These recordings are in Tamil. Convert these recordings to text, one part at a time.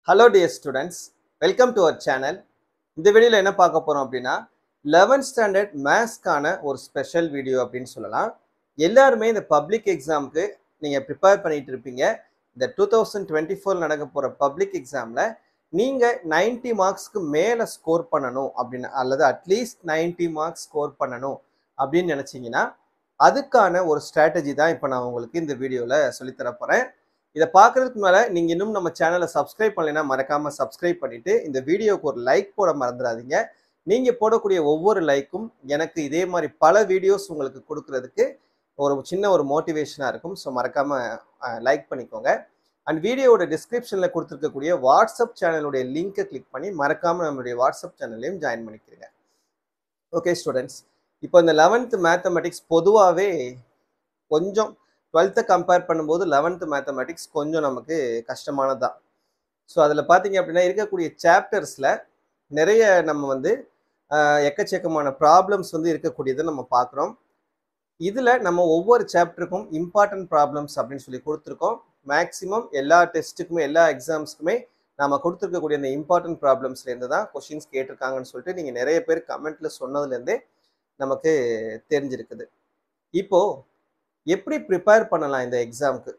Hello dear students welcome to our channel இந்த வீடியோவில் என்ன பார்க்க போகிறோம் அப்படின்னா லெவன்த் ஸ்டாண்டர்ட் மேத்ஸ்க்கான ஒரு ஸ்பெஷல் வீடியோ அப்படின்னு சொல்லலாம் எல்லாருமே இந்த பப்ளிக் எக்ஸாமுக்கு நீங்கள் ப்ரிப்பேர் பண்ணிட்டு இருப்பீங்க இந்த டூ தௌசண்ட் டுவெண்ட்டி ஃபோர் நடக்க போகிற பப்ளிக் எக்ஸாமில் நீங்கள் 90 மார்க்ஸ்க்கு மேலே ஸ்கோர் பண்ணணும் அப்படின்னு அல்லது அட்லீஸ்ட் 90 மார்க்ஸ் ஸ்கோர் பண்ணணும் அப்படின்னு நினச்சிங்கன்னா அதுக்கான ஒரு ஸ்ட்ராட்டஜி தான் இப்போ நான் உங்களுக்கு இந்த வீடியோவில் சொல்லித்தர போகிறேன் இதை பார்க்கறதுக்கு மேலே நீங்கள் இன்னும் நம்ம சேனலை சப்ஸ்கிரைப் பண்ணலைன்னா மறக்காமல் சப்ஸ்கிரைப் பண்ணிவிட்டு இந்த வீடியோவுக்கு ஒரு லைக் போட மறந்துடாதீங்க நீங்கள் போடக்கூடிய ஒவ்வொரு லைக்கும் எனக்கு இதே மாதிரி பல வீடியோஸ் உங்களுக்கு கொடுக்கறதுக்கு ஒரு சின்ன ஒரு மோட்டிவேஷனாக இருக்கும் ஸோ மறக்காமல் லைக் பண்ணிக்கோங்க அண்ட் வீடியோவோட டிஸ்கிரிப்ஷனில் கொடுத்துருக்கக்கூடிய வாட்ஸ்அப் சேனலுடைய லிங்கை கிளிக் பண்ணி மறக்காமல் நம்மளுடைய வாட்ஸ்அப் சேனல்லையும் ஜாயின் பண்ணிக்கிறீங்க ஓகே ஸ்டூடெண்ட்ஸ் இப்போ இந்த லெவன்த்து மேத்தமெட்டிக்ஸ் பொதுவாகவே கொஞ்சம் டுவெல்த்தை கம்பேர் பண்ணும்போது லெவன்த்து மேத்தமெட்டிக்ஸ் கொஞ்சம் நமக்கு கஷ்டமானது தான் ஸோ அதில் பார்த்தீங்க அப்படின்னா இருக்கக்கூடிய சாப்டர்ஸில் நிறைய நம்ம வந்து ஆஹ், எக்கச்சக்கமான ப்ராப்ளம்ஸ் வந்து இருக்கக்கூடியதை நம்ம பார்க்குறோம் இதில் நம்ம ஒவ்வொரு சாப்டருக்கும் இம்பார்ட்டன்ட் ப்ராப்ளம்ஸ் அப்படின்னு சொல்லி கொடுத்துருக்கோம் மேக்ஸிமம் எல்லா டெஸ்ட்டுக்குமே எல்லா எக்ஸாம்ஸ்க்குமே நம்ம கொடுத்துருக்கக்கூடிய இந்த இம்பார்ட்டன்ட் ப்ராப்ளம்ஸ்லேருந்து தான் கொஷின்ஸ் கேட்டிருக்காங்கன்னு சொல்லிட்டு நீங்கள் நிறைய பேர் கமெண்ட்டில் சொன்னதுலேருந்தே நமக்கு தெரிஞ்சிருக்குது இப்போது எப்படி ப்ரிப்பேர் பண்ணலாம் இந்த எக்ஸாமுக்கு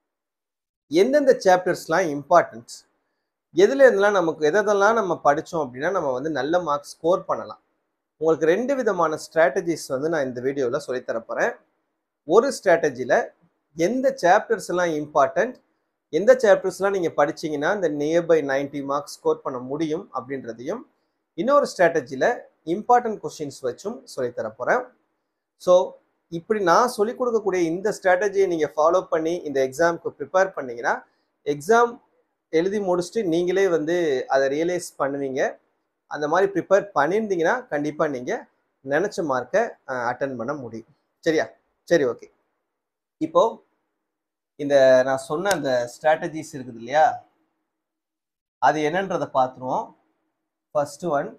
எந்தெந்த சாப்டர்ஸ்லாம் இம்பார்ட்டன்ஸ் எதுல இருந்தெல்லாம் நமக்கு எதெல்லாம் நம்ம படித்தோம் அப்படின்னா நம்ம வந்து நல்ல மார்க்ஸ் ஸ்கோர் பண்ணலாம் உங்களுக்கு ரெண்டு விதமான ஸ்ட்ராட்டஜிஸ் வந்து நான் இந்த வீடியோவில் சொல்லித்தர போகிறேன் ஒரு ஸ்ட்ராட்டஜியில் எந்த சாப்டர்ஸ் எல்லாம் இம்பார்ட்டன்ட் எந்த சாப்டர்ஸ்லாம் நீங்கள் படிச்சீங்கன்னா இந்த நியர்பை 90 மார்க்ஸ் ஸ்கோர் பண்ண முடியும் அப்படின்றதையும் இன்னொரு ஸ்ட்ராட்டஜியில் இம்பார்ட்டன்ட் கொஷின்ஸ் வச்சும் சொல்லித்தர போகிறேன் ஸோ இப்படி நான் சொல்லிக் கொடுக்கக்கூடிய இந்த ஸ்ட்ராட்டஜியை நீங்கள் ஃபாலோ பண்ணி இந்த எக்ஸாமுக்கு ப்ரிப்பேர் பண்ணீங்கன்னா எக்ஸாம் எழுதி முடிச்சுட்டு நீங்களே வந்து அதை ரியலைஸ் பண்ணுவீங்க அந்த மாதிரி ப்ரிப்பேர் பண்ணியிருந்தீங்கன்னா கண்டிப்பாக நீங்கள் நினச்ச மார்க்கை அட்டன் பண்ண முடியும் சரியா சரி ஓகே இப்போ இந்த நான் சொன்ன அந்த ஸ்ட்ராட்டஜிஸ் இருக்குது இல்லையா அது என்னன்றதை பார்த்துருவோம் ஃபர்ஸ்ட் ஒன்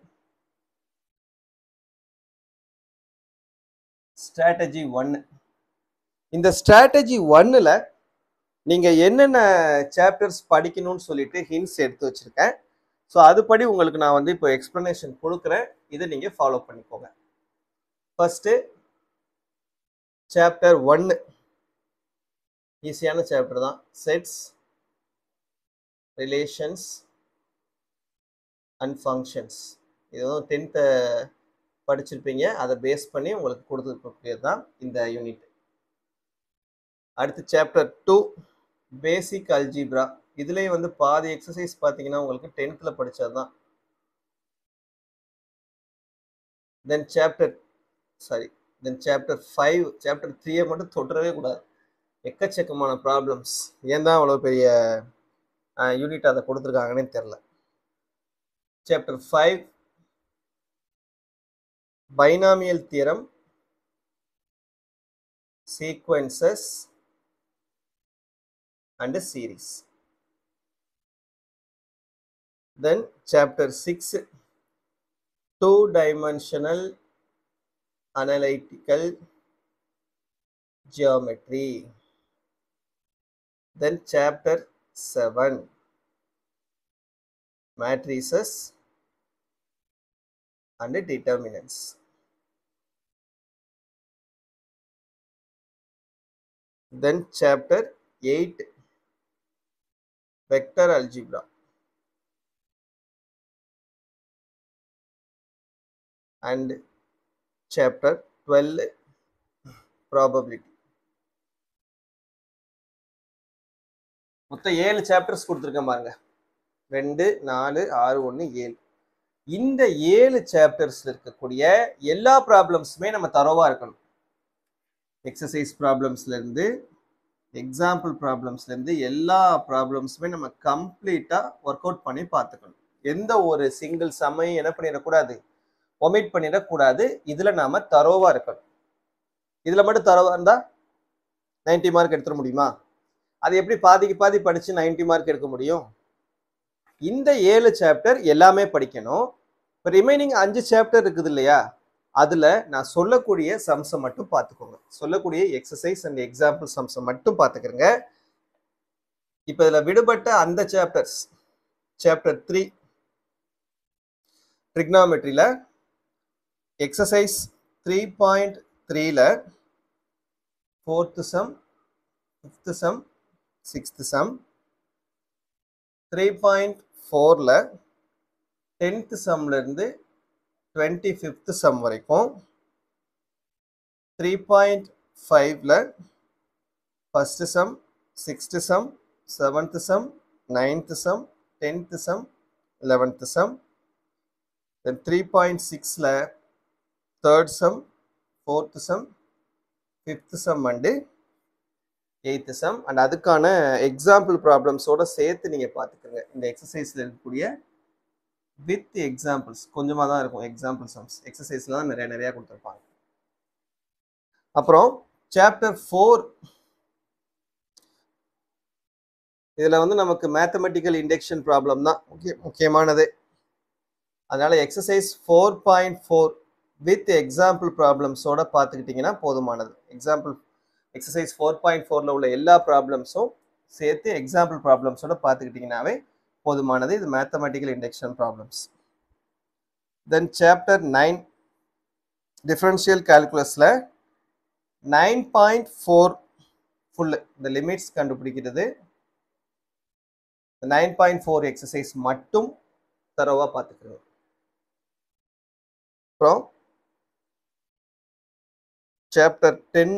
ஸ்ட்ராட்டஜி ஒன்று இந்த ஸ்ட்ராட்டஜி ஒன்னில் நீங்கள் என்னென்ன சாப்டர்ஸ் படிக்கணும்னு சொல்லிட்டு ஹிண்ட்ஸ் எடுத்து வச்சுருக்கேன் ஸோ அதுபடி உங்களுக்கு நான் வந்து இப்போ எக்ஸ்ப்ளனேஷன் கொடுக்குறேன் இதை நீங்கள் ஃபாலோ பண்ணிக்கோங்க ஃபஸ்ட்டு சாப்டர் ஒன்று ஈஸியான சாப்டர் தான் செட்ஸ் ரிலேஷன்ஸ் அண்ட் ஃபங்க்ஷன்ஸ் இது வந்து டென்த்தை படிச்சிருப்பீங்க அதை பேஸ் பண்ணி உங்களுக்கு கொடுத்துருக்கக்கூடியது தான் இந்த யூனிட் அடுத்து சாப்டர் டூ பேசிக் அல்ஜிப்ரா இதுலேயும் வந்து பாதி எக்ஸசைஸ் பார்த்தீங்கன்னா உங்களுக்கு டென்த்தில் படித்தது தான் then chapter sorry then chapter five chapter த்ரீயை மட்டும் தொடரவே கூடாது எக்கச்சக்கமான ப்ராப்ளம்ஸ் ஏன் தான் அவ்வளோ பெரிய யூனிட் அதை கொடுத்துருக்காங்கன்னே தெரில chapter five binomial theorem sequences and a series. Then chapter 6 two dimensional analytical geometry. Then chapter 7 matrices and determinants. Then chapter 8 vector algebra and chapter 12 probability மொத்தம் ஏழு சாப்டர்ஸ் கொடுத்துருக்கேன் பாருங்க ரெண்டு நாலு ஆறு ஒன்று ஏழு இந்த ஏழு சாப்டர்ஸ்ல இருக்கக்கூடிய எல்லா ப்ராப்ளம்ஸுமே நம்ம தரோவா இருக்கணும் எக்ஸசைஸ் ப்ராப்ளம்ஸ்ல இருந்து எக்ஸாம்பிள் ப்ராப்ளம்ஸ்லேருந்து எல்லா ப்ராப்ளம்ஸுமே நம்ம கம்ப்ளீட்டாக ஒர்க் அவுட் பண்ணி பார்த்துக்கணும் எந்த ஒரு சிங்கிள் சமையும் என்ன பண்ணிடக்கூடாது ஒமிட் பண்ணிடக்கூடாது இதில் நாம் தரோவாக இருக்கணும் இதில் மட்டும் தரோவாக இருந்தால் 90 மார்க் எடுத்துட முடியுமா அது எப்படி பாதிக்கு பாதி படித்து 90 மார்க் எடுக்க முடியும் இந்த ஏழு சாப்டர் எல்லாமே படிக்கணும் இப்போ ரிமைனிங் அஞ்சு சாப்டர் இருக்குது இல்லையா அதில் நான் சொல்லக்கூடிய சம்ஸை மட்டும் பார்த்துக்கோங்க சொல்லக்கூடிய எக்ஸசைஸ் அண்ட் எக்ஸாம்பிள் சம்ஸை மட்டும் பார்த்துக்கிறங்க இப்போ இதில் விடுபட்ட அந்த சாப்டர்ஸ் சாப்டர் த்ரீ ட்ரிக்னாமெட்ரியில் எக்ஸசைஸ் த்ரீ பாயிண்ட் த்ரீல fourth sum fifth sum sixth sum three point ஃபோரில் டென்த்து சம்லேருந்து டுவெண்ட்டி ஃபிஃப்த்து சம் வரைக்கும் த்ரீ பாயிண்ட் ஃபைவ்ல first sum sixth sum seventh sum ninth sum tenth sum eleventh sum then three point சிக்ஸில் third sum fourth sum fifth sum and eighth sum and அதுக்கான எக்ஸாம்பிள் ப்ராப்ளம்ஸோட சேர்த்து நீங்கள் பார்த்துக்கோங்க இந்த எக்ஸசைஸில் இருக்கக்கூடிய வித் எக்ஸாம்பிள்ஸ் கொஞ்சமாக தான் இருக்கும் எக்ஸாம்பிள் சம்ஸ் எக்ஸசைஸில் தான் நிறைய நிறையா கொடுத்துருப்பாங்க அப்புறம் சாப்டர் ஃபோர் இதில் வந்து நமக்கு மேத்தமெட்டிக்கல் இண்டக்ஷன் ப்ராப்ளம் தான் முக்கிய முக்கியமானது அதனால exercise four point four with example ப்ராப்ளம்ஸோட பார்த்துக்கிட்டிங்கன்னா போதுமானது எக்ஸாம்பிள் எக்ஸசைஸ் ஃபோர் பாயிண்ட் ஃபோரில் உள்ள எல்லா ப்ராப்ளம்ஸும் சேர்த்து எக்ஸாம்பிள் ப்ராப்ளம்ஸோட பார்த்துக்கிட்டிங்கனாவே போதுமானது இது mathematical induction problems then chapter nine differential கால்குலஸில் நைன் பாயிண்ட் ஃபோர் ஃபுல்லு இந்த லிமிட்ஸ் கண்டுபிடிக்கிறது நைன் பாயிண்ட் ஃபோர் எக்ஸசைஸ் மட்டும் தரவாக பார்த்துக்கணும் அப்புறம் chapter ten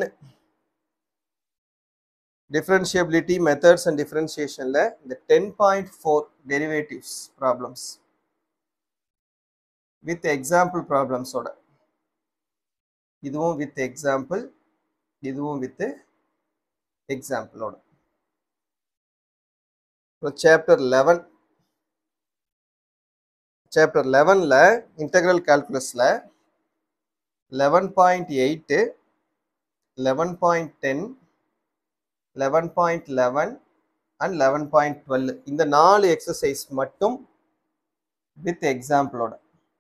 differentiability methods and டிஃப்ரென்ஷியேஷனில் இந்த ten point four derivatives problems with example ப்ராப்ளம்ஸோட இதுவும் வித் எக்ஸாம்பிள் இதுவும் வித் எக்ஸாம்பிளோட சாப்டர் லெவன் சாப்டர் லெவனில் இன்டெக்ரல் கால்குலஸில் eleven point eight eleven point ten eleven point eleven and eleven point twelve இந்த நாலு எக்ஸசைஸ் மட்டும் வித் எக்ஸாம்பிளோட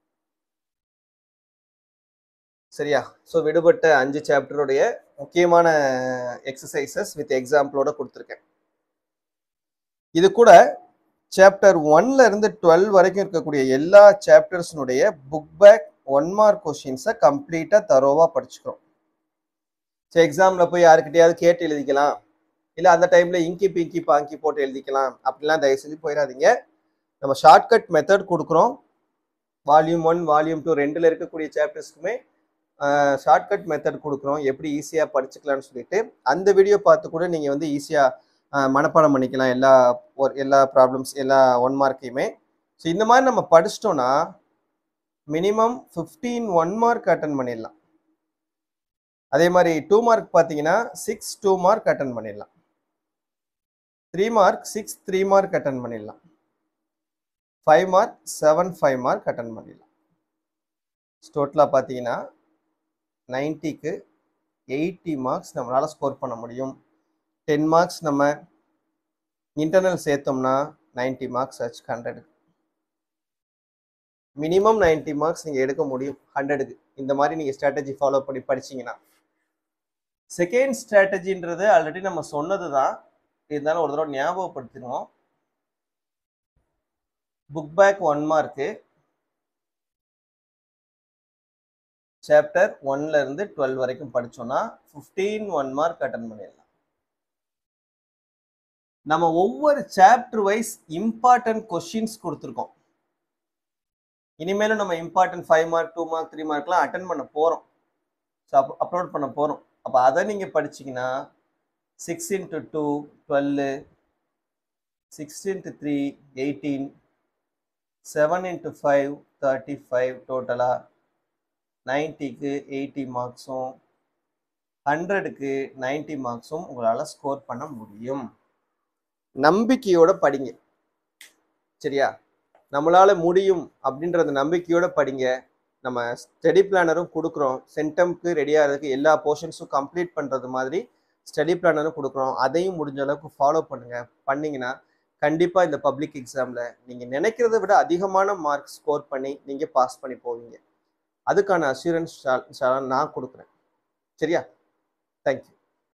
சரியா ஸோ விடுபட்ட அஞ்சு சாப்டருடைய முக்கியமான எக்ஸசைசஸ் வித் எக்ஸாம்பிளோட கொடுத்துருக்கேன் இது கூட சாப்டர் ஒன்ல இருந்து டுவெல் வரைக்கும் இருக்கக்கூடிய எல்லா சாப்டர்ஸினுடைய புக் பேக் ஒன் மார்க் கொஷின்ஸை கம்ப்ளீட்டாக தரோவாக படிச்சுக்கிறோம் சரி எக்ஸாமில் போய் யாருக்கிட்டையாவது கேட்டு எழுதிக்கலாம் இல்லை அந்த டைமில் இங்கி பிங்கி பாங்கி போட்டு எழுதிக்கலாம் அப்படிலாம் தயவு செஞ்சு போயிடாதீங்க நம்ம ஷார்ட்கட் மெத்தட் கொடுக்குறோம் வால்யூம் ஒன் வால்யூம் டூ ரெண்டில் இருக்கக்கூடிய சாப்டர்ஸ்க்குமே ஷார்ட்கட் மெத்தட் கொடுக்குறோம் எப்படி ஈஸியாக படிச்சுக்கலாம்னு சொல்லிட்டு அந்த வீடியோ பார்த்து கூட நீங்கள் வந்து ஈஸியாக மனப்பாடம் பண்ணிக்கலாம் எல்லா ஒரு எல்லா ப்ராப்ளம்ஸ் எல்லா ஒன் மார்க்கையுமே ஸோ இந்த மாதிரி நம்ம படிச்சிட்டோன்னா minimum fifteen one mark attend பண்ணிடலாம் அதே மாதிரி டூ மார்க் பார்த்தீங்கன்னா சிக்ஸ் டூ மார்க் அட்டன் பண்ணிடலாம் three mark six three mark attend பண்ணிடலாம் five mark seven five mark attend பண்ணிடலாம் டோட்டலாக பார்த்தீங்கன்னா நைன்ட்டிக்கு எயிட்டி மார்க்ஸ் நம்மளால் ஸ்கோர் பண்ண முடியும் டென் மார்க்ஸ் நம்ம இன்டர்னல் சேர்த்தோம்னா நைன்ட்டி மார்க்ஸ் ஆச்சு ஹண்ட்ரடுக்கு மினிமம் நைன்ட்டி மார்க்ஸ் நீங்கள் எடுக்க முடியும் ஹண்ட்ரடுக்கு இந்த மாதிரி நீங்கள் ஸ்ட்ராட்டஜி ஃபாலோ பண்ணி படிச்சீங்கன்னா செகண்ட் ஸ்ட்ராட்டஜின்றது ஆல்ரெடி நம்ம சொன்னது தான் இருந்தாலும் ஒரு தடவை ஞாபகப்படுத்திடுவோம் book back one mark chapter ஒன்ல இருந்து டுவெல் வரைக்கும் படிச்சோம்னா ஃபிஃப்டீன் ஒன் மார்க் அட்டன் பண்ணிடலாம் நம்ம ஒவ்வொரு சாப்டர் வைஸ் இம்பார்ட்டன்ட் கொஸ்டின்ஸ் கொடுத்துருக்கோம் இனிமேலும் நம்ம important five mark two mark three மார்க்லாம் அட்டன் பண்ண போகிறோம் ஸோ அப் அப்லோட் பண்ண போகிறோம் அப்போ அதை நீங்கள் படிச்சீங்கன்னா six into two twelve six into three eighteen seven into five thirty five டோட்டலாக நைன்ட்டிக்கு எயிட்டி மார்க்ஸும் ஹண்ட்ரடுக்கு நைன்ட்டி மார்க்ஸும் உங்களால் ஸ்கோர் பண்ண முடியும் நம்பிக்கையோட படிங்க சரியா நம்மளால முடியும் அப்படின்றத நம்பிக்கையோட படிங்க நம்ம ஸ்டடி பிளானரும் கொடுக்குறோம் சென்டம்க்கு ரெடி ஆகிறதுக்கு எல்லா போர்ஷன்ஸும் கம்ப்ளீட் பண்ணுறது மாதிரி ஸ்டடி பிளானரும் கொடுக்குறோம் அதையும் முடிஞ்ச அளவுக்கு ஃபாலோ பண்ணுங்க பண்ணீங்கன்னா கண்டிப்பாக இந்த பப்ளிக் எக்ஸாமில் நீங்கள் நினைக்கிறத விட அதிகமான மார்க் ஸ்கோர் பண்ணி நீங்கள் பாஸ் பண்ணி போவீங்க அதுக்கான அஷூரன்ஸ் நான் கொடுக்குறேன் சரியா தேங்க்யூ